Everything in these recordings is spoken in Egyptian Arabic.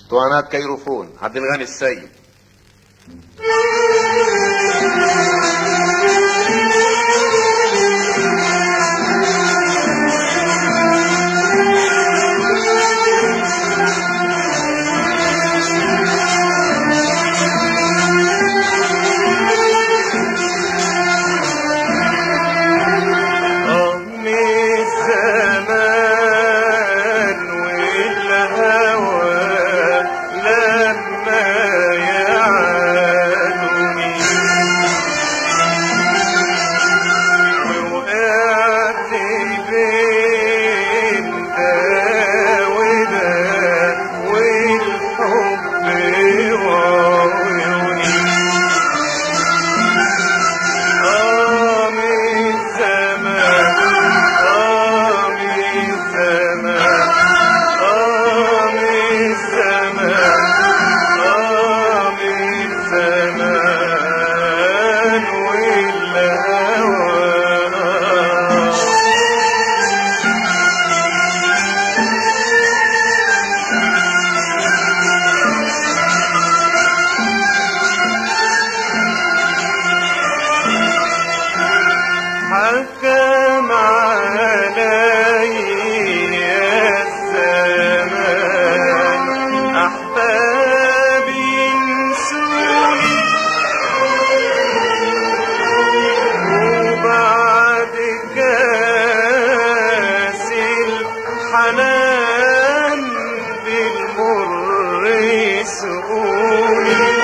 اسطوانات كيروفون عبد الغني السيد أم الزمان والهوى لما يعانوني ووقعت بين ده وده والحب وعيوني آم الزمان آم الزمان آم الزمان آم الزمان والهوى حكم علي الزمان أحبابي انسوني وبعد كاس الحنان بالمر يسقوني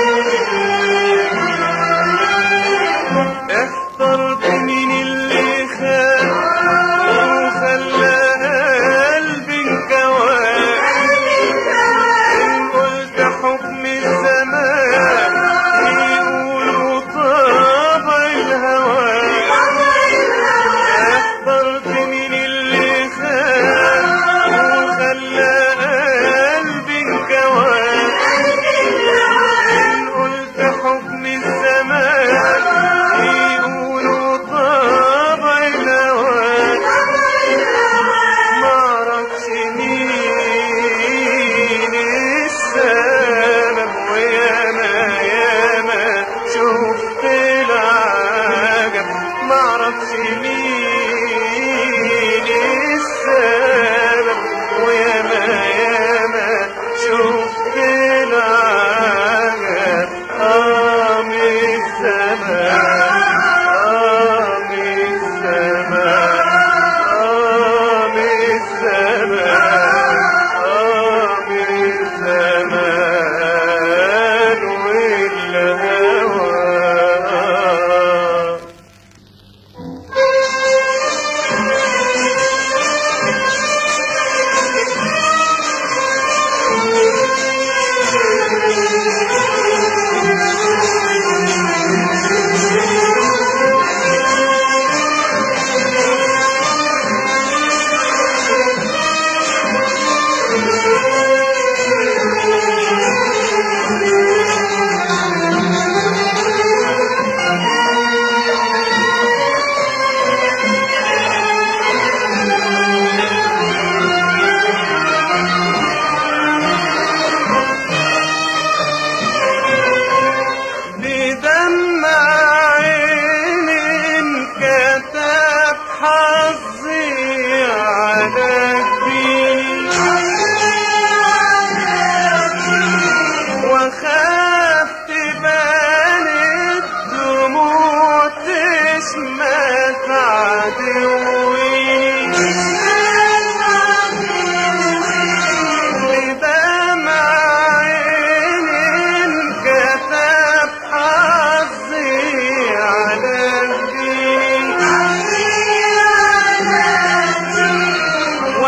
احترت مين اللي خان وخلى قلبي انكوان ان قلت حكم الزمان يقولوا طابع الهوى احترت مين اللي خان وخلى قلبي انكوان إن قلت حكم الزمان يقولوا طابع الهوى معرفش مين السبب وياما ياما شفت العجب معرفش مين السبب وياما ياما شفت العجب قام الزمان قام الزمان قام الزمان قام الزمان والهوى بدمع عين كتب حظي على جبيني وخاف تبان الدموع تشمت عدوي بدمع عين كتب حظي على الدين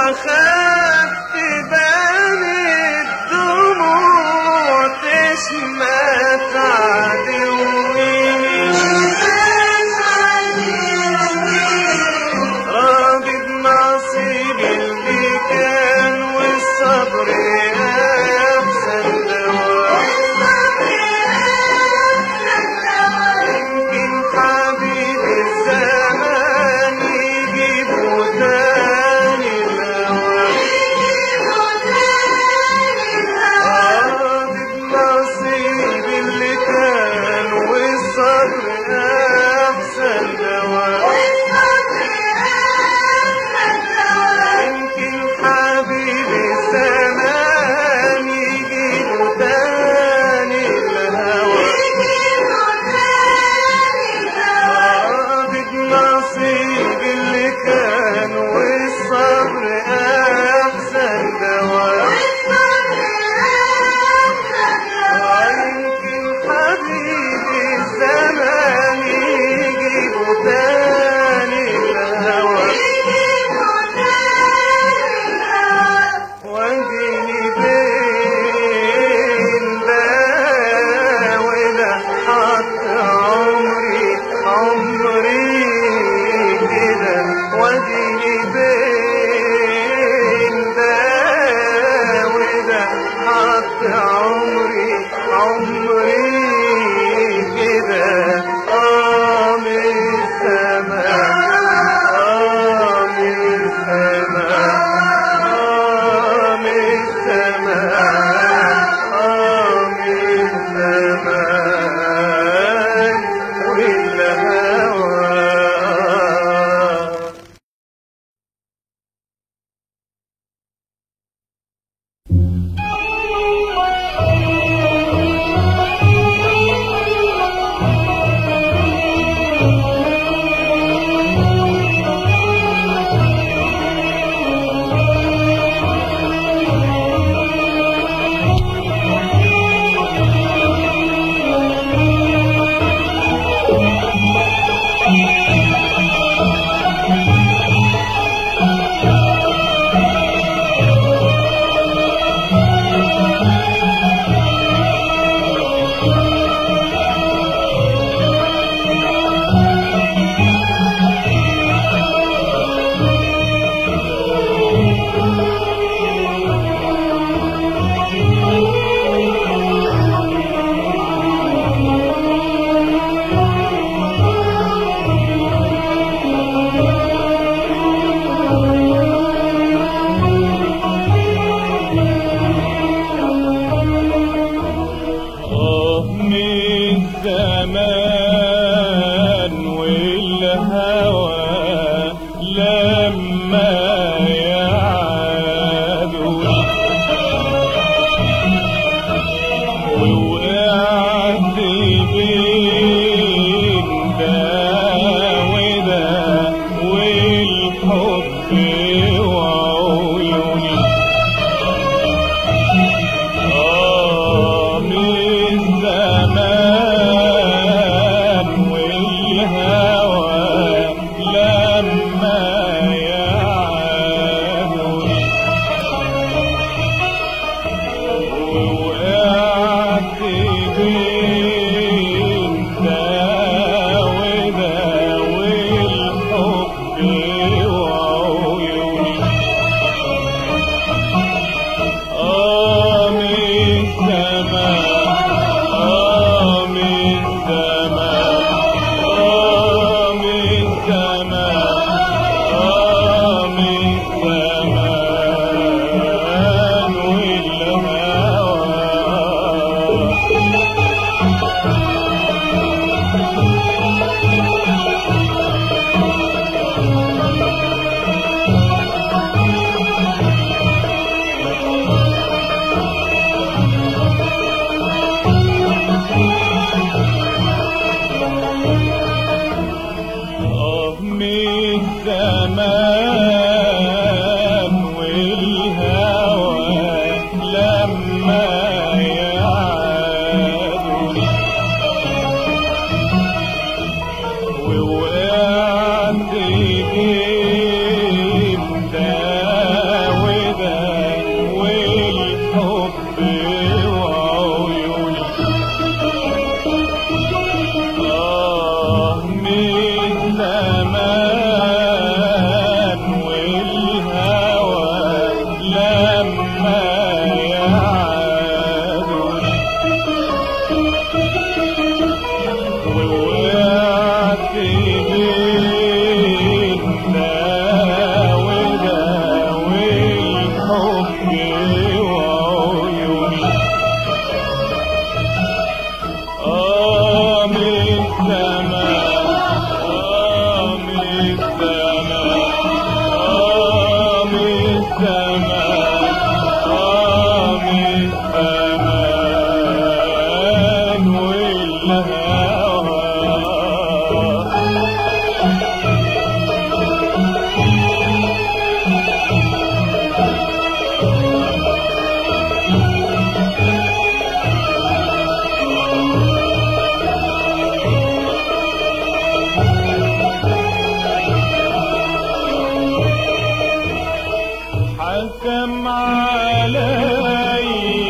حكم علي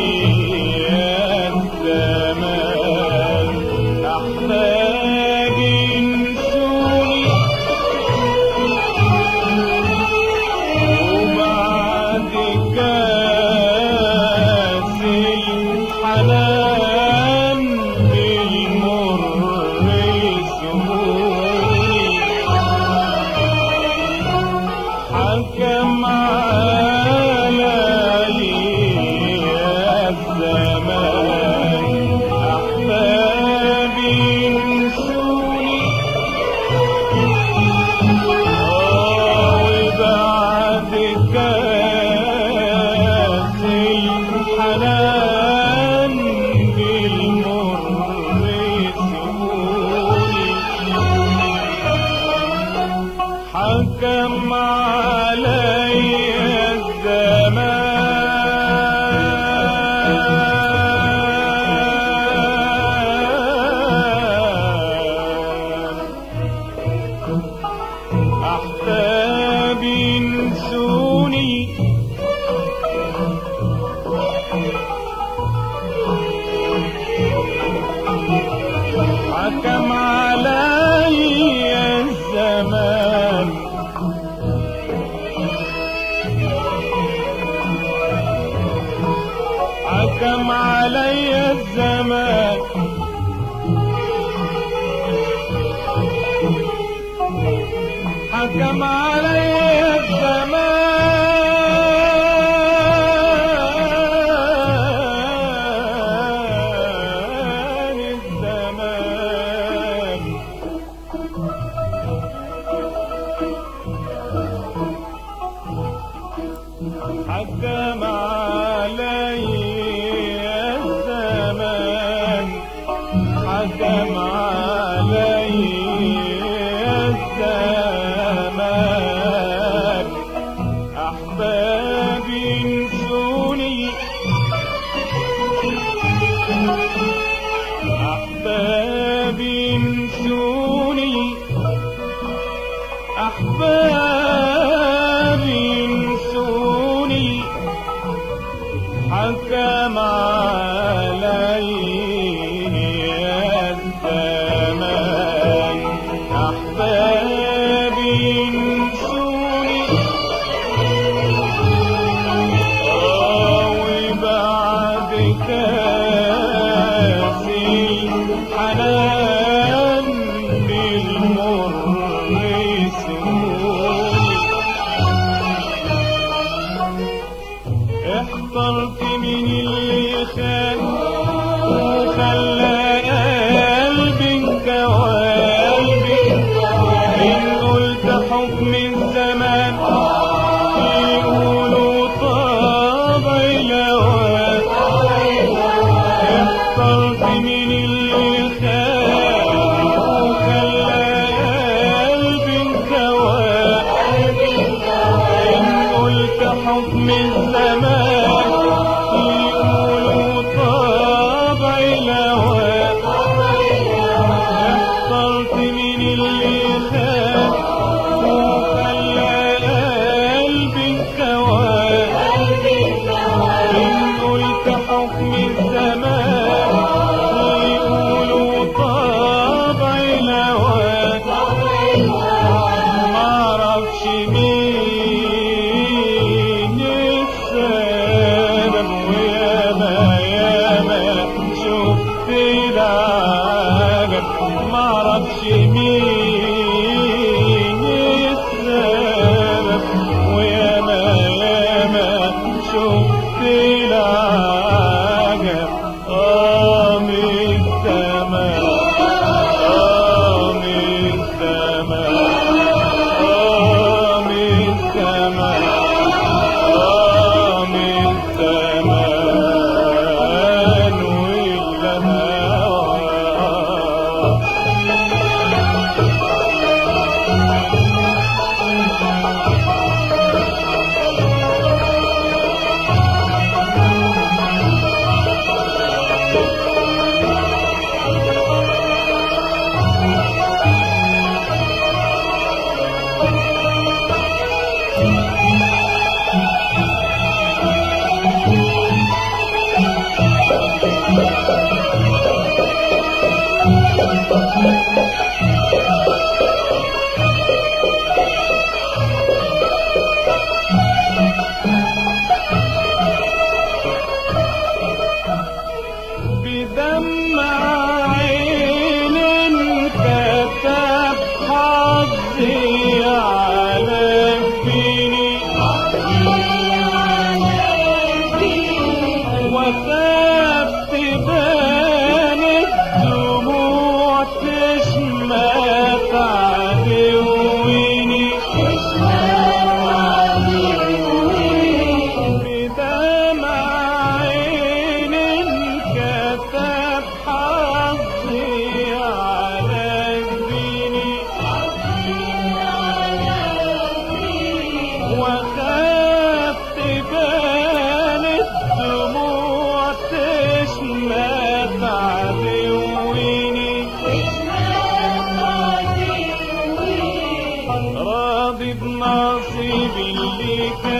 الزمان أحبابي انسوني وبعد كاس الحنان بالمر يسهوني حكم علي الزمان أحبابي انسوني وبعد كاس الحنان بالمر يسهوني حكم علي الزمان أحبابي انسوني حكم علي الزمان حكم علي الزمان حكم علي الزمان الزمان حكم علي الزمان حكم علي الزمان أحبابي انسوني أحبابي انسوني أحبابي انسوني حكم علي الزمان أحبابي انسوني وبعد كاس الحنان بالمر يسموني احترت من اللي خان وخلى قلبي انكوى إن قلت حكم الزمان يقولوا طابع لوان اخترت من اللي خان وخلى قلبي انكوى إن قلت حكم الزمان يقولوا طابع لوان اخترت من اللي خان وخلى قلبي انكوى إن قلت حكم الزمان يقولوا طابع لوان معرفش مين السلام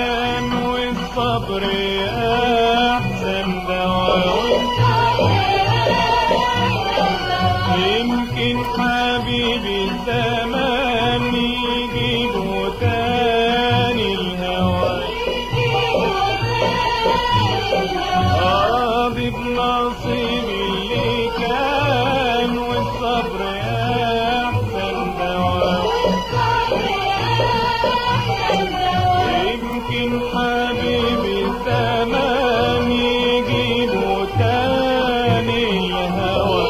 كان والصبر أحسن دواء يمكن حبيبي الزمان يجيبه تاني الهوى راضي بنصيبي اللي كان والصبر أحسن دواء يمكن حبيبي الزمان يجيبه تاني الهوى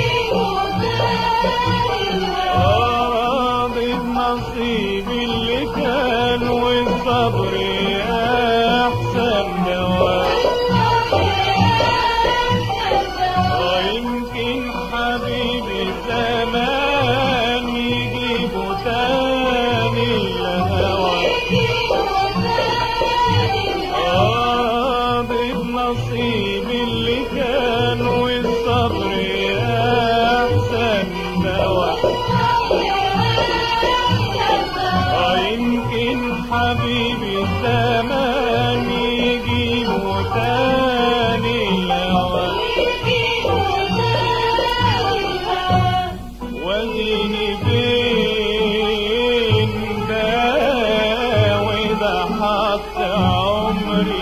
راضي بنصيبي اللي كان والصبر أحسن دواء ويمكن حبيبي زمان يجيبه تاني الهوى راضي بنصيبي اللي كان والصبر أحسن دواء يمكن حبيبي الزمان يجيبه تاني الهوى واديني بين ده وده حط عمري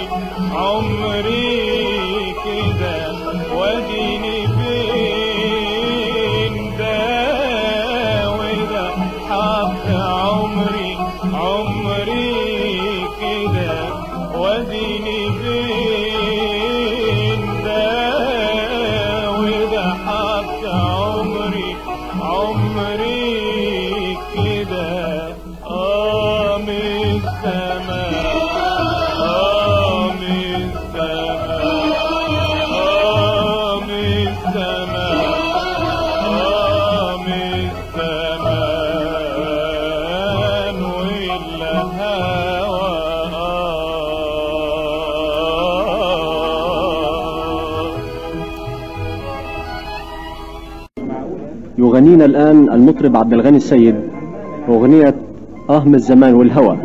عمري كده واديني بين ده وده حط عمري عمري كده واديني بين ده وده حط عمري عمري كده آه من السماء آه من السماء آه من السماء آه من السماء وإلا هوى يغنينا الآن المطرب عبد الغني السيد أغنية أهم الزمان والهوى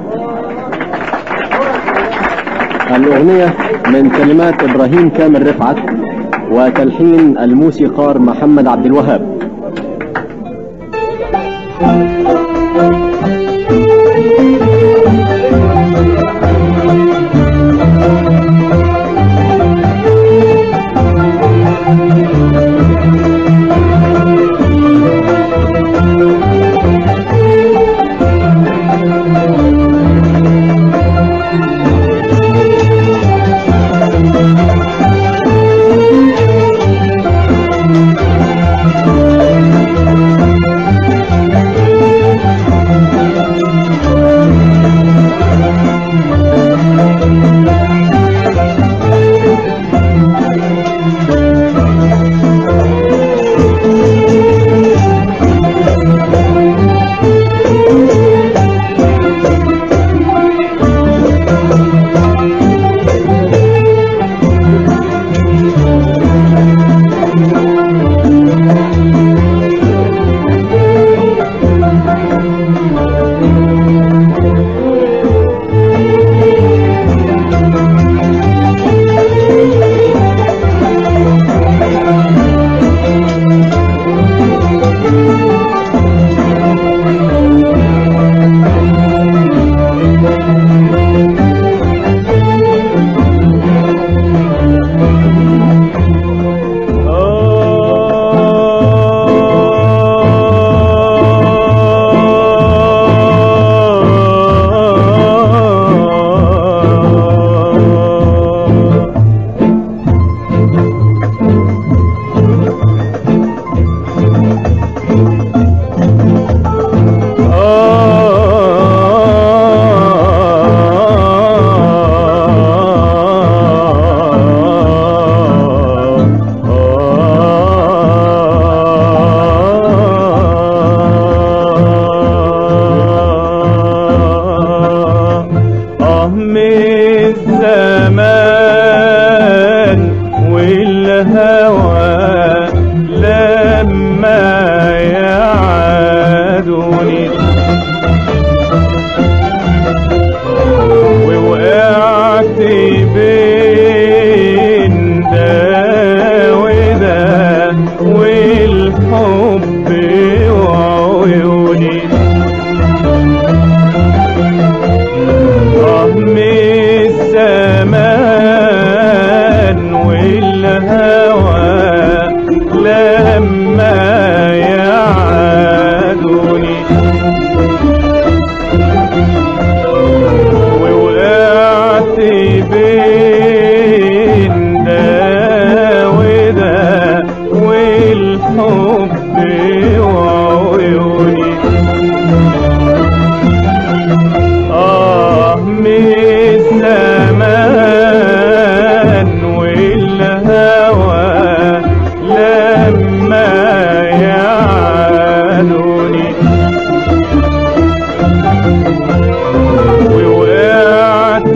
الأغنية من كلمات إبراهيم كامل رفعت وتلحين الموسيقار محمد عبد الوهاب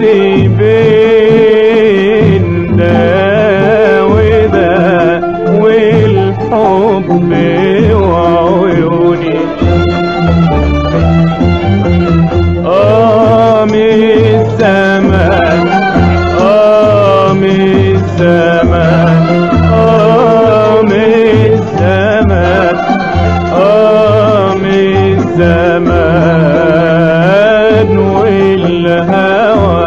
بين ده وده والحب وعيوني آه من الزمان آه من الزمان آه من الزمان آه من الزمان والهوى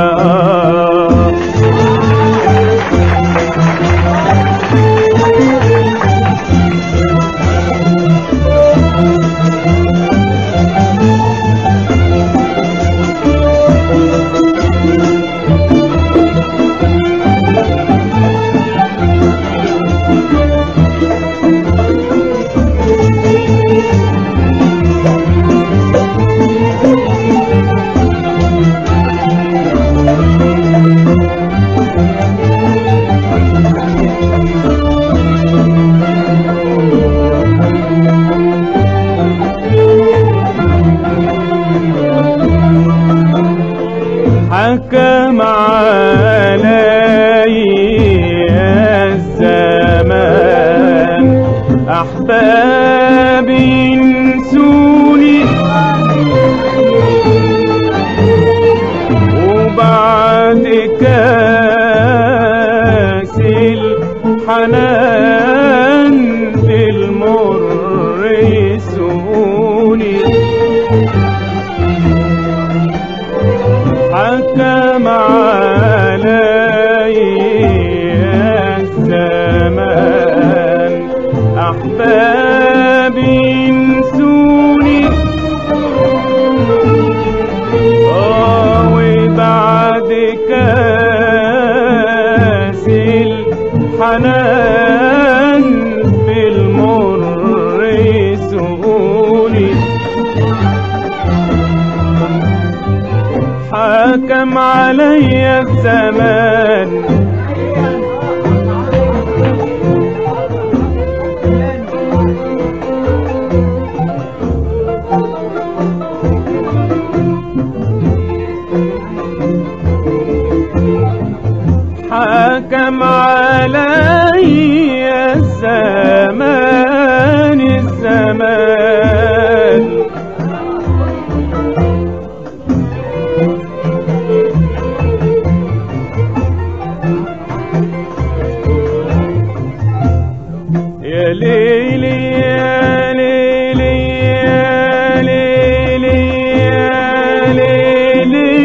حكم علي الزمان أحبابي انسوني وبعد كاس الحنان بالمر يسوني حكم علي الزمان أحبابي انسوني آه وبعد كاس الحنان بالمر يسوني حكم علي الزمان حكم علي الزمان الزمان يا ليلي يا ليلي يا ليلي يا ليلي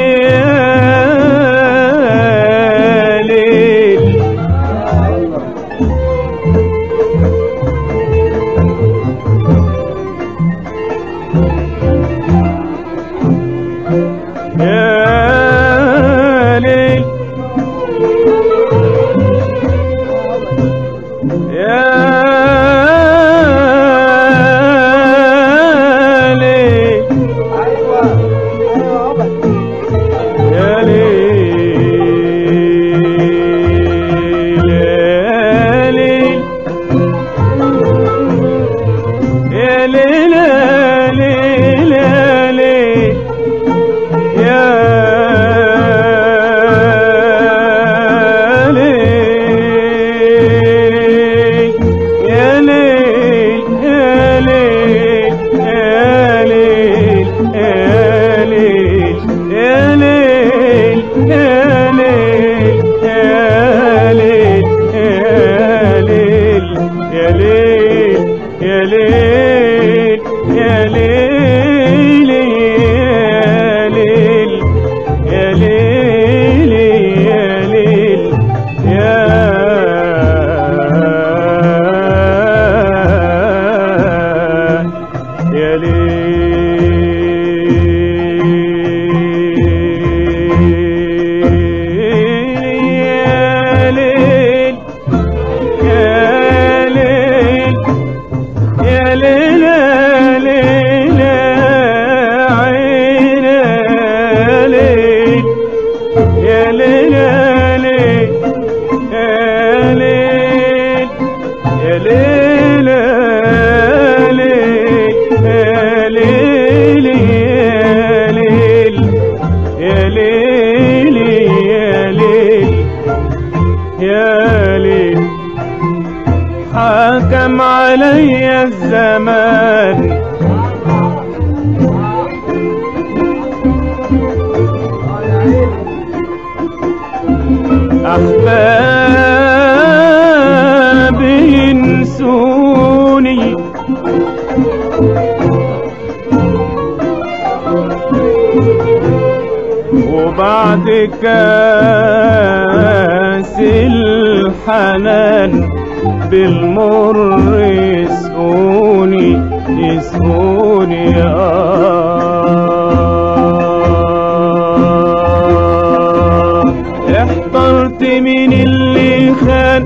يا ليل يا ليل يا ليل يا ليل يا ليل يا ليل يا ليل يا ليل حكم علي الزمان أحبابي ينسوني وبعد كاس الحنان بالمر يسقوني يسقوني آه احترت من اللي خان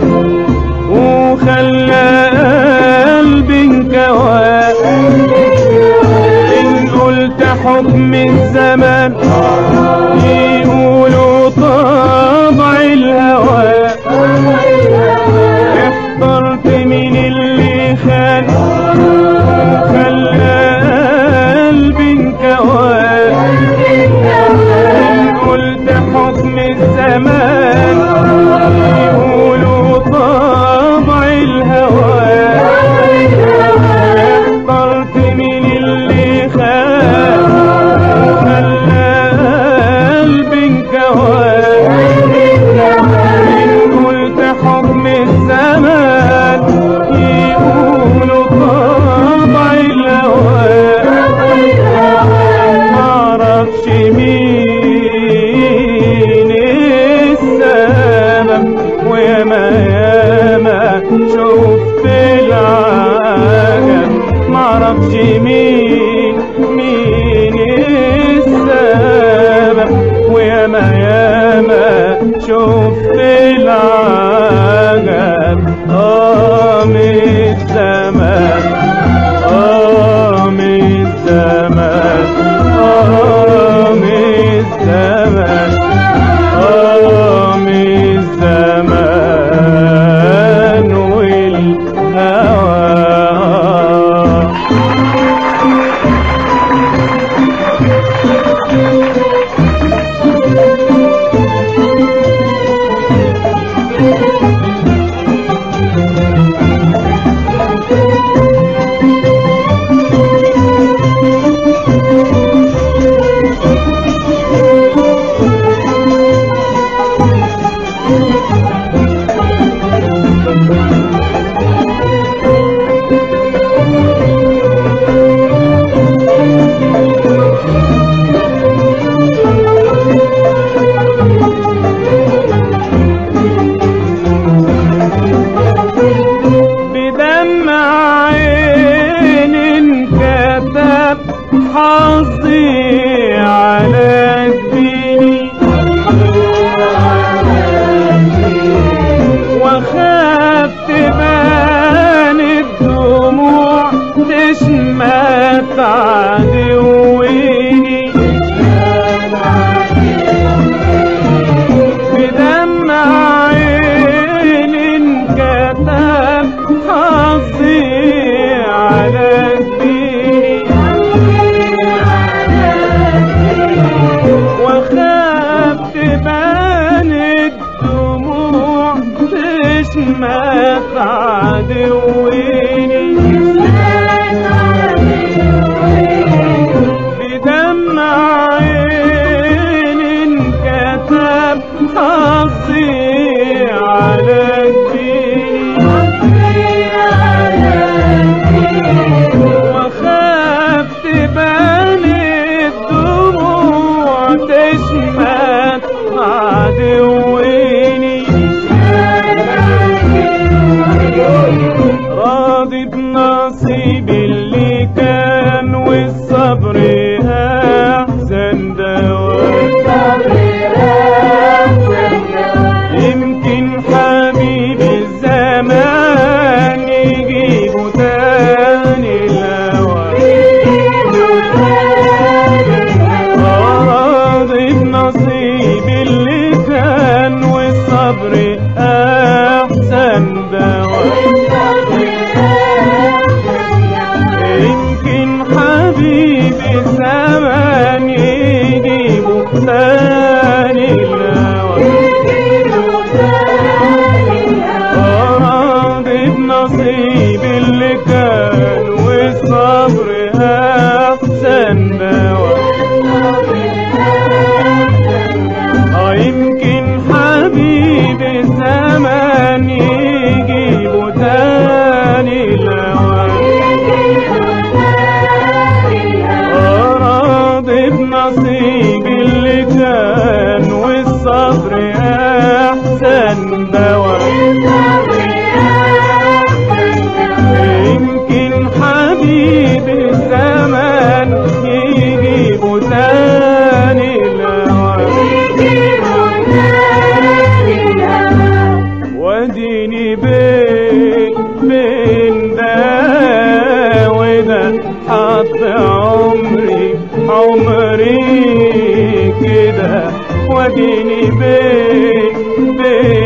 وخلى قلبي انكوى إن قلت حكم الزمان يقولوا طبع الهوى احترت من اللي خان خلى قلبي انكوى إن قلت حكم الزمان يقولوا طبع الهوى اخترت من اللي خان خلى قلبي انكوى إن قلت حكم الزمان يقولوا طبع الهوى معرفش مين السبب وياما ياما شفت العجب معرفش مين مين السبب وياما ياما شفت العجب اه من الزمان اه من الزمان اه من الزمان اه من الزمان والهوى بدمع عين انكتب حظي على جبيني وخاف تبان الدموع تشمت عدويني بدمع عين انكتب حظي على جبيني وخاف تبان الدموع تشمت عدويني بدمع عين انكتب حظي على جبيني وخاف تبان الدموع تشمت عدويني راضي بنصيب اللي كان والصبر احسن دواء يمكن حبيب الزمان يجيبه تاني الهوى راضي بنصيب اللي كان وديني بين بين